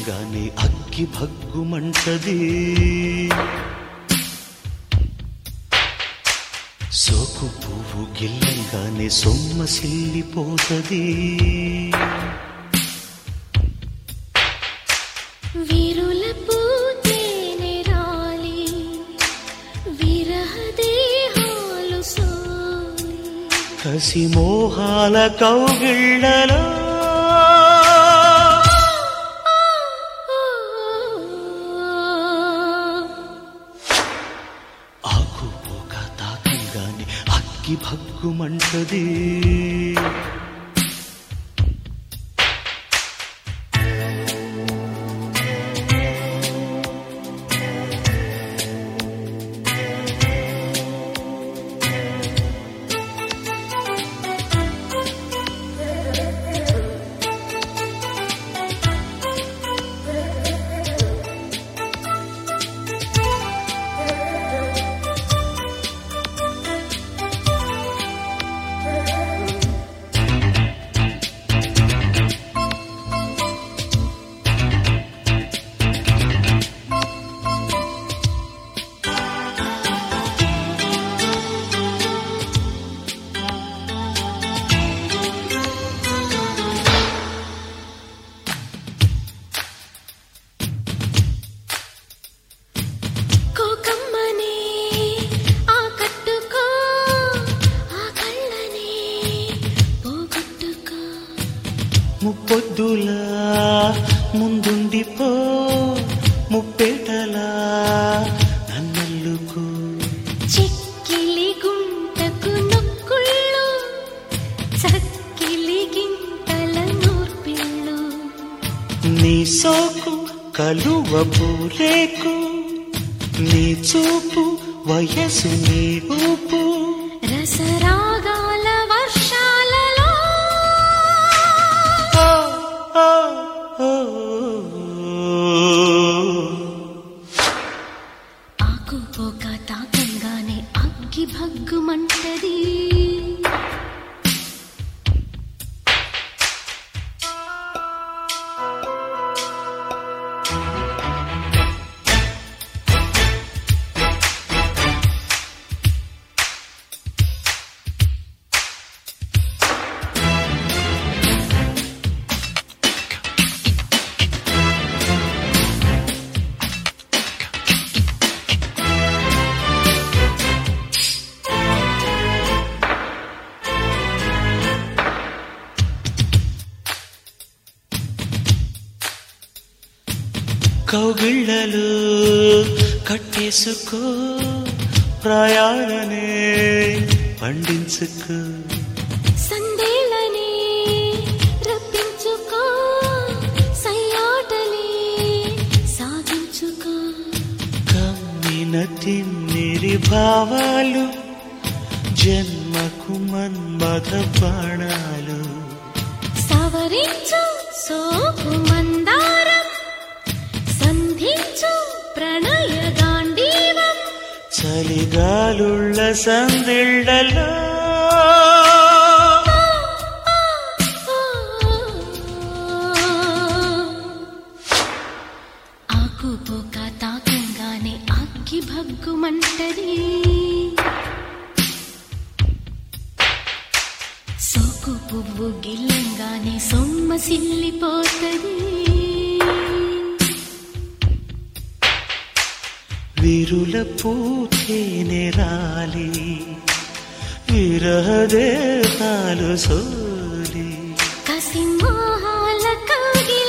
గిల్లంగానే అగ్గి భగ్గుమంటది సోకు పువ్వు గిల్లంగానే సొమ్మ సిల్లిపోతది విరుల పూతేనే రాలి విరహ దేహాలు సోలి కసి మోహాల కౌగిళ్ళలో ఆకు పోక తాకంగానే అగ్గి భగ్గుమంటది కోకమ్మనే ఆ కట్టుకో ఆ కళ్ళనే పోగొట్టుకో ముప్పొద్దులా ముందుండిపో ముప్పేటలా నన్నల్లుకో చిక్కిలి గుంటకు నొక్కుళ్ళు చక్కిలి గింతల నూర్పిళ్ళు నీ సోకు కలువ పూరేకు నీ చూపు వయసు నీ ఊపు రసరాగాల వర్షాలలో ఓ, ఓ, ఓ. ఆకుపోక తాకంగానే అగ్గి భగ్గుమంటది కౌగిళ్ళలు కట్టేసుకో ప్రయాణనే పండించుకో సందేళ్ళనే రప్పించుకో సయ్యాటలే సాగించుకో కమ్మిన తిమ్మిరి భావాలు జన్మకు మన్మథ బాణాలు సవరించు సోపు మందారం సంధించు ప్రణయ గాంధీవం చలిగాలుళ్ళ సందిళ్ళలో ఆకుపోక తాకంగానే అగ్గి భగ్గుమంటది సోకు పువ్వు గిల్లంగానే సొమ్మ సిల్లిపోతది విరుల పూతేనే రాలి విరహదేహాలు సోలి కసి మోహాల కౌగిళ్ళలో